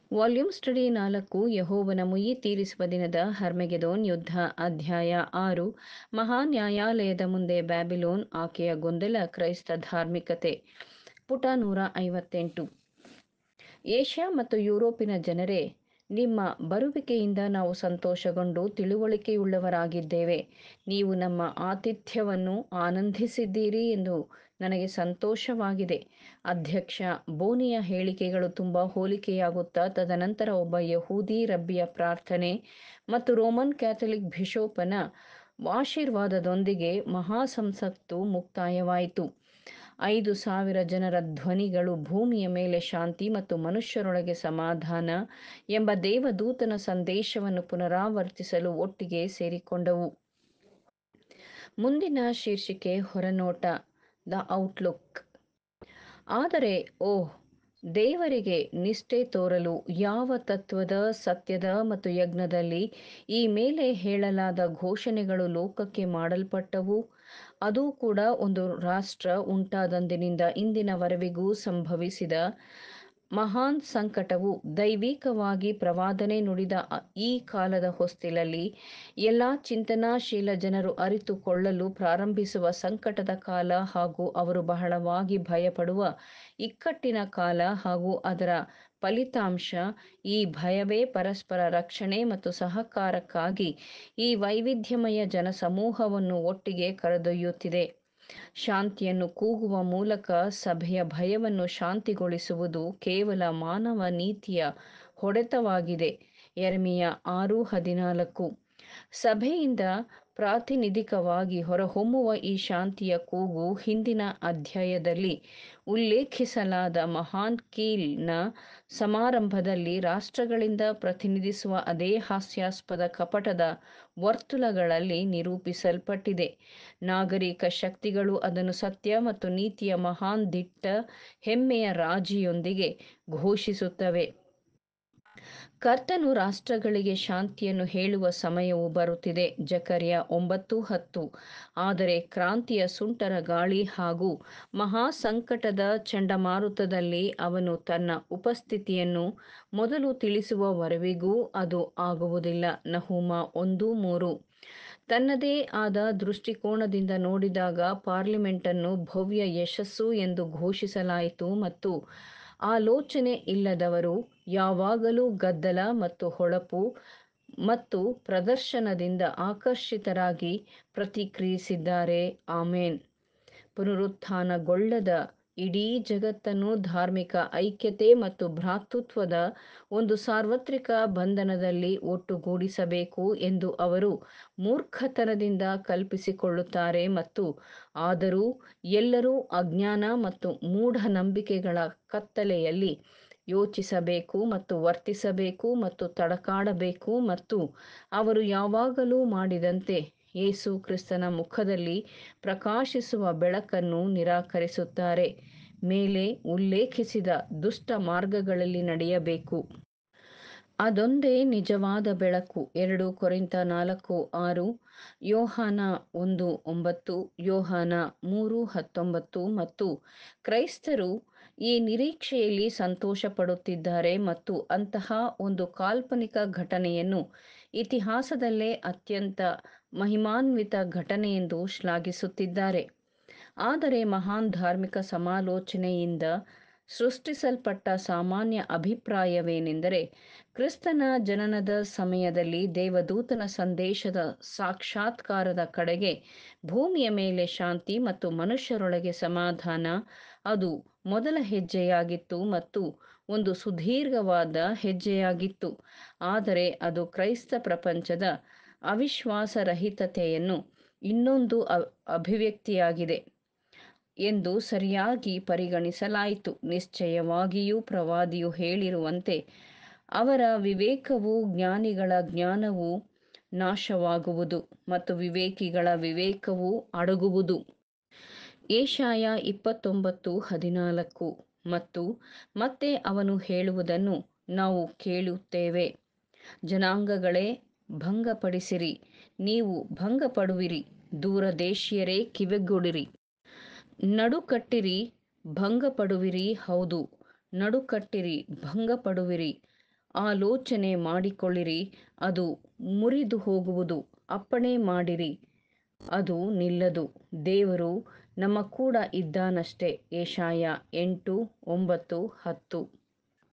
volume study ನಾಲ್ಕು ಯಹೋವನ ಮುಯ್ಯಿ ತೀರಿಸುವ ದಿನದ ಹರ್ಮೆಗೆದೋನ್ ಯುದ್ಧ ಅಧ್ಯಾಯ ಆರು ಮಹಾ ನ್ಯಾಯಾಲಯದ ಮುಂದೆ ಬ್ಯಾಬಿಲೋನ್ ಆಕೆಯ ಗೊಂದಲ ಕ್ರೈಸ್ತ ಧಾರ್ಮಿಕತೆ ಪುಟ ನೂರ ಐವತ್ತೆಂಟು ಏಷ್ಯಾ ಮತ್ತು ಯುರೋಪಿನ ಜನರೇ ನಿಮ್ಮ ಬರುವಿಕೆಯಿಂದ ನಾವು ಸಂತೋಷಗೊಂಡು ತಿಳುವಳಿಕೆಯುಳ್ಳವರಾಗಿದ್ದೇವೆ ನೀವು ನಮ್ಮ ಆತಿಥ್ಯವನ್ನು ಆನಂದಿಸಿದ್ದೀರಿ ಎಂದು ನನಗೆ ಸಂತೋಷವಾಗಿದೆ ಅಧ್ಯಕ್ಷ ಬೋನಿಯ ಹೇಳಿಕೆಗಳು ತುಂಬ ಹೋಲಿಕೆಯಾಗುತ್ತಾ ತದನಂತರ ಒಬ್ಬ ಯಹೂದಿ ರಬ್ಬಿಯ ಪ್ರಾರ್ಥನೆ ಮತ್ತು ರೋಮನ್ ಕ್ಯಾಥಲಿಕ್ ಬಿಷೋಪನ ಆಶೀರ್ವಾದದೊಂದಿಗೆ ಮಹಾಸಂಸತ್ತು ಮುಕ್ತಾಯವಾಯಿತು ಐದು ಸಾವಿರ ಜನರ ಧ್ವನಿಗಳು ಭೂಮಿಯ ಮೇಲೆ ಶಾಂತಿ ಮತ್ತು ಮನುಷ್ಯರೊಳಗೆ ಸಮಾಧಾನ ಎಂಬ ದೇವದೂತನ ಸಂದೇಶವನ್ನು ಪುನರಾವರ್ತಿಸಲು ಒಟ್ಟಿಗೆ ಸೇರಿಕೊಂಡವು ಮುಂದಿನ ಶೀರ್ಷಿಕೆ ಹೊರನೋಟ ದ ಔಟ್ಲುಕ್ ಆದರೆ ಓಹ್ ದೇವರಿಗೆ ನಿಷ್ಠೆ ತೋರಲು ಯಾವ ತತ್ವದ ಸತ್ಯದ ಮತ್ತು ಯಜ್ಞದಲ್ಲಿ ಈ ಮೇಲೆ ಹೇಳಲಾದ ಘೋಷಣೆಗಳು ಲೋಕಕ್ಕೆ ಮಾಡಲ್ಪಟ್ಟವು ಅದೂ ಕೂಡ ಒಂದು ರಾಷ್ಟ್ರ ಉಂಟಾದಂದಿನಿಂದ ಇಂದಿನವರೆವಿಗೂ ಸಂಭವಿಸಿದ ಮಹಾನ್ ಸಂಕಟವು ದೈವಿಕವಾಗಿ ಪ್ರವಾದನೆ ನುಡಿದ ಈ ಕಾಲದ ಹೊಸ್ತಿಲಲ್ಲಿ ಎಲ್ಲ ಚಿಂತನಾಶೀಲ ಜನರು ಅರಿತುಕೊಳ್ಳಲು ಪ್ರಾರಂಭಿಸುವ ಸಂಕಟದ ಕಾಲ ಹಾಗೂ ಅವರು ಬಹಳವಾಗಿ ಭಯಪಡುವ ಇಕ್ಕಟ್ಟಿನ ಕಾಲ ಹಾಗೂ ಅದರ ಫಲಿತಾಂಶ ಈ ಭಯವೇ ಪರಸ್ಪರ ರಕ್ಷಣೆ ಮತ್ತು ಸಹಕಾರಕ್ಕಾಗಿ ಈ ವೈವಿಧ್ಯಮಯ ಜನಸಮೂಹವನ್ನು ಒಟ್ಟಿಗೆ ಕರೆದೊಯ್ಯುತ್ತಿದೆ ಶಾಂತಿಯನ್ನು ಕೂಗುವ ಮೂಲಕ ಸಭೆಯ ಭಯವನ್ನು ಶಾಂತಿಗೊಳಿಸುವುದು ಕೇವಲ ಮಾನವ ನೀತಿಯ ಹೊಡೆತವಾಗಿದೆ ಎರ್ಮಿಯ ಆರು ಹದಿನಾಲ್ಕು ಸಭೆಯಿಂದ ಪ್ರಾತಿನಿಧಿಕವಾಗಿ ಹೊರಹೊಮ್ಮುವ ಈ ಶಾಂತಿಯ ಕೂಗು ಹಿಂದಿನ ಅಧ್ಯಾಯದಲ್ಲಿ ಉಲ್ಲೇಖಿಸಲಾದ ಮಹಾನ್ ಕೀಲ್ನ ಸಮಾರಂಭದಲ್ಲಿ ರಾಷ್ಟ್ರಗಳಿಂದ ಪ್ರತಿನಿಧಿಸುವ ಅದೇ ಹಾಸ್ಯಾಸ್ಪದ ಕಪಟದ ವರ್ತುಲಗಳಲ್ಲಿ ನಿರೂಪಿಸಲ್ಪಟ್ಟಿದೆ ನಾಗರಿಕ ಶಕ್ತಿಗಳು ಅದನ್ನು ಸತ್ಯ ಮತ್ತು ನೀತಿಯ ಮಹಾನ್ ದಿಟ್ಟ ಹೆಮ್ಮೆಯ ರಾಜಿಯೊಂದಿಗೆ ಘೋಷಿಸುತ್ತವೆ ಕರ್ತನು ರಾಷ್ಟ್ರಗಳಿಗೆ ಶಾಂತಿಯನ್ನು ಹೇಳುವ ಸಮಯವು ಬರುತ್ತಿದೆ ಜಕರ್ಯ ಒಂಬತ್ತು ಹತ್ತು ಆದರೆ ಕ್ರಾಂತಿಯ ಸುಂಟರ ಗಾಳಿ ಹಾಗೂ ಮಹಾ ಸಂಕಟದ ಚಂಡಮಾರುತದಲ್ಲಿ ಅವನು ತನ್ನ ಉಪಸ್ಥಿತಿಯನ್ನು ಮೊದಲು ತಿಳಿಸುವವರೆವಿಗೂ ಅದು ಆಗುವುದಿಲ್ಲ ನಹುಮ ಒಂದು ಮೂರು ತನ್ನದೇ ಆದ ದೃಷ್ಟಿಕೋನದಿಂದ ನೋಡಿದಾಗ ಪಾರ್ಲಿಮೆಂಟನ್ನು ಭವ್ಯ ಯಶಸ್ಸು ಎಂದು ಘೋಷಿಸಲಾಯಿತು ಮತ್ತು ಆಲೋಚನೆ ಇಲ್ಲದವರು ಯಾವಾಗಲೂ ಗದ್ದಲ ಮತ್ತು ಹೊಳಪು ಮತ್ತು ಪ್ರದರ್ಶನದಿಂದ ಆಕರ್ಷಿತರಾಗಿ ಪ್ರತಿಕ್ರಿಯಿಸಿದ್ದಾರೆ ಆಮೇನ್ ಪುನರುತ್ಥಾನಗೊಳ್ಳದ ಇಡೀ ಜಗತ್ತನ್ನು ಧಾರ್ಮಿಕ ಐಕ್ಯತೆ ಮತ್ತು ಭ್ರಾತೃತ್ವದ ಒಂದು ಸಾರ್ವತ್ರಿಕ ಬಂಧನದಲ್ಲಿ ಒಟ್ಟುಗೂಡಿಸಬೇಕು ಎಂದು ಅವರು ಮೂರ್ಖತನದಿಂದ ಕಲ್ಪಿಸಿಕೊಳ್ಳುತ್ತಾರೆ ಮತ್ತು ಆದರೂ ಎಲ್ಲರೂ ಅಜ್ಞಾನ ಮತ್ತು ಮೂಢನಂಬಿಕೆಗಳ ಕತ್ತಲೆಯಲ್ಲಿ ಯೋಚಿಸಬೇಕು ಮತ್ತು ವರ್ತಿಸಬೇಕು ಮತ್ತು ತಡಕಾಡಬೇಕು ಮತ್ತು ಅವರು ಯಾವಾಗಲೂ ಮಾಡಿದಂತೆ ಯೇಸು ಕ್ರಿಸ್ತನ ಮುಖದಲ್ಲಿ ಪ್ರಕಾಶಿಸುವ ಬೆಳಕನ್ನು ನಿರಾಕರಿಸುತ್ತಾರೆ ಮೇಲೆ ಉಲ್ಲೇಖಿಸಿದ ದುಷ್ಟ ಮಾರ್ಗಗಳಲ್ಲಿ ನಡೆಯಬೇಕು ಅದೊಂದೇ ನಿಜವಾದ ಬೆಳಕು ಎರಡು ಕೊರಿಂತ ನಾಲ್ಕು ಆರು ಯೋಹಾನ ಒಂದು ಒಂಬತ್ತು ಯೋಹಾನ ಮೂರು ಹತ್ತೊಂಬತ್ತು ಮತ್ತು ಕ್ರೈಸ್ತರು ಈ ನಿರೀಕ್ಷೆಯಲ್ಲಿ ಸಂತೋಷಪಡುತ್ತಿದ್ದಾರೆ ಮತ್ತು ಅಂತಹ ಒಂದು ಕಾಲ್ಪನಿಕ ಘಟನೆಯನ್ನು ಇತಿಹಾಸದಲ್ಲೇ ಅತ್ಯಂತ ಮಹಿಮಾನ್ವಿತ ಘಟನೆಯೆಂದು ಶ್ಲಾಘಿಸುತ್ತಿದ್ದಾರೆ ಆದರೆ ಮಹಾನ್ ಧಾರ್ಮಿಕ ಸಮಾಲೋಚನೆಯಿಂದ ಸೃಷ್ಟಿಸಲ್ಪಟ್ಟ ಸಾಮಾನ್ಯ ಅಭಿಪ್ರಾಯವೇನೆಂದರೆ ಕ್ರಿಸ್ತನ ಜನನದ ಸಮಯದಲ್ಲಿ ದೇವದೂತನ ಸಂದೇಶದ ಸಾಕ್ಷಾತ್ಕಾರದ ಕಡೆಗೆ ಭೂಮಿಯ ಮೇಲೆ ಶಾಂತಿ ಮತ್ತು ಮನುಷ್ಯರೊಳಗೆ ಸಮಾಧಾನ ಅದು ಮೊದಲ ಹೆಜ್ಜೆಯಾಗಿತ್ತು ಮತ್ತು ಒಂದು ಸುದೀರ್ಘವಾದ ಹೆಜ್ಜೆಯಾಗಿತ್ತು ಆದರೆ ಅದು ಕ್ರೈಸ್ತ ಪ್ರಪಂಚದ ಅವಿಶ್ವಾಸರಹಿತತೆಯನ್ನು ಇನ್ನೊಂದು ಅಭಿವ್ಯಕ್ತಿಯಾಗಿದೆ ಎಂದು ಸರಿಯಾಗಿ ಪರಿಗಣಿಸಲಾಯಿತು ನಿಶ್ಚಯವಾಗಿಯೂ ಪ್ರವಾದಿಯು ಹೇಳಿರುವಂತೆ ಅವರ ವಿವೇಕವು ಜ್ಞಾನಿಗಳ ಜ್ಞಾನವು ನಾಶವಾಗುವುದು ಮತ್ತು ವಿವೇಕಿಗಳ ವಿವೇಕವು ಅಡಗುವುದು ಏಷಾಯ ಇಪ್ಪತ್ತೊಂಬತ್ತು ಹದಿನಾಲ್ಕು ಮತ್ತು ಮತ್ತೆ ಅವನು ಹೇಳುವುದನ್ನು ನಾವು ಕೇಳುತ್ತೇವೆ ಜನಾಂಗಗಳೇ ಭಂಗಪಡಿಸಿರಿ ನೀವು ಭಂಗಪಡುವಿರಿ ದೂರದೇಶೀಯರೇ ಕಿವಿಗೊಡಿರಿ ನಡುಕಟ್ಟಿರಿ ಭಂಗಪಡುವಿರಿ ಹೌದು ನಡುಕಟ್ಟಿರಿ ಭಂಗಪಡುವಿರಿ ಆಲೋಚನೆ ಮಾಡಿಕೊಳ್ಳಿರಿ ಅದು ಮುರಿದು ಹೋಗುವುದು ಅಪ್ಪಣೆ ಮಾಡಿರಿ ಅದು ನಿಲ್ಲದು ದೇವರು ನಮ್ಮ ಕೂಡ ಇದ್ದಾನಷ್ಟೇ ಏಷಾಯ ಎಂಟು ಒಂಬತ್ತು ಹತ್ತು